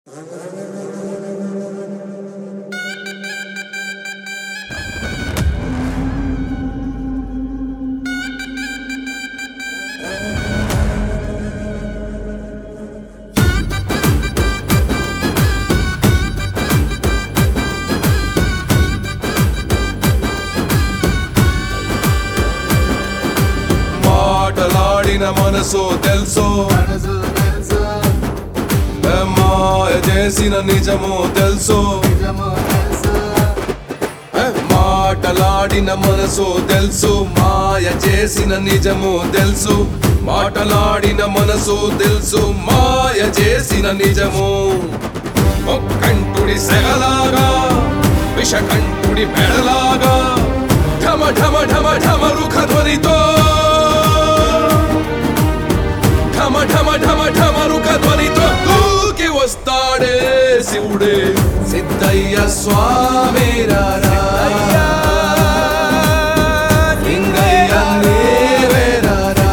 మాటలాడిన మనసు తెలుసు మాయ చేసిన నిజము తెలుసు మాటలాడిన మనసు తెలుసు మాయ చేసిన నిజము తెలుసు మాటలాడిన మనసు తెలుసు మాయ చేసిన నిజము కంటుడి సెగలాగా విషకంఠుడి మెడలాగా ఢమ ఢమ ఢమ ఢమ రుఖ ధ్వనితో ఢమ ఢమ ఢమ ఢమ రుఖ ధ్వనితో దూకి వస్తాడే శివుడే సిద్ధయ్య స్వామి రారా. లింగయ్య నీవే రారా.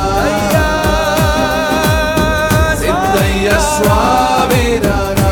సిద్ధయ్య స్వామి రారా.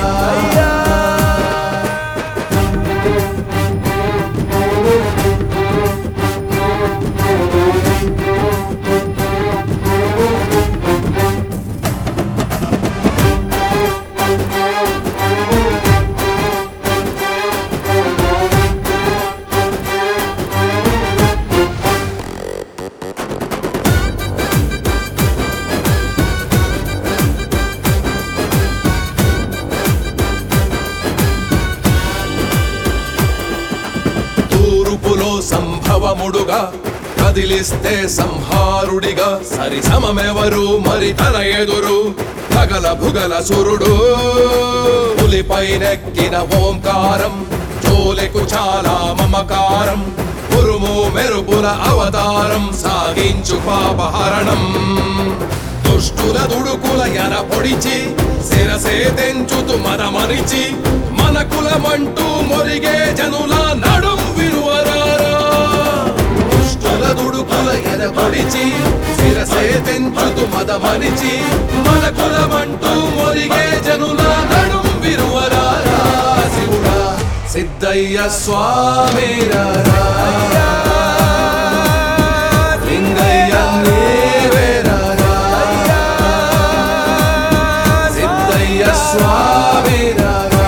తూర్పులో సంభవముడుగా కదిలిస్తే సంహారుడిగా సరి సమమెవరు మరి తన ఎదురు భగల భుగల సురుడు పులిపైనెక్కిన ఓంకారం జోలెకు చాలా మమకారం ఉరుము మెరుపుల అవతారం సాగించు పాపహరణం దుష్టుల దుడుకుల ఎన పొడిచి శిరసే తెంచుతు మనమరిచి మన కులమంటూ మొరిగే జనుల నడుం విరువరారా దుష్టుల దుడుకుల ఎన పొడిచి శిరసే తెంచుతు మదమరిచి మన కులమంటూ మొరిగే జనుల నడుం విరువరారా శివుడా సిద్ధయ్య స్వామి రారా. లింగయ్య నీవే రారా. సిద్ధయ్య స్వామి రారా.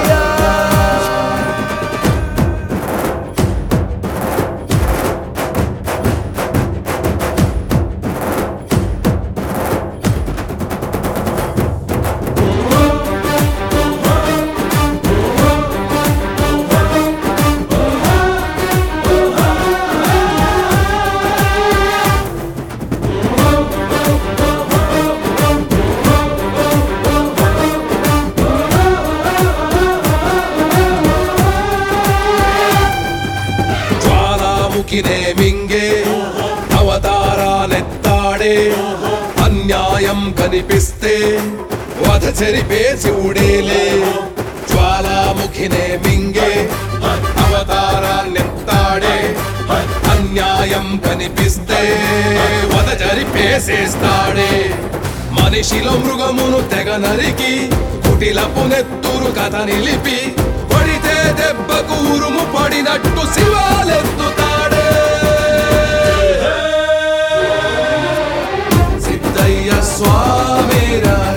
జ్వాలాముఖినే మింగే అవతారాలెత్తాడే అన్యాయం కనిపిస్తే వధ చెరిపే శివుడేలే జ్వాలాముఖినే మింగే అవతారాన్నెత్తాడే అన్యాయం కనిపిస్తే వధ జరిపేసేస్తాడే మనిషిలో మృగమును తెగ నరికి కుటిలపు నెత్తురు కథ నిలిపి పడితే దెబ్బకు ఉరుము పడినట్టు శివాలెత్తుతాడే సిద్ధయ్య స్వామి రా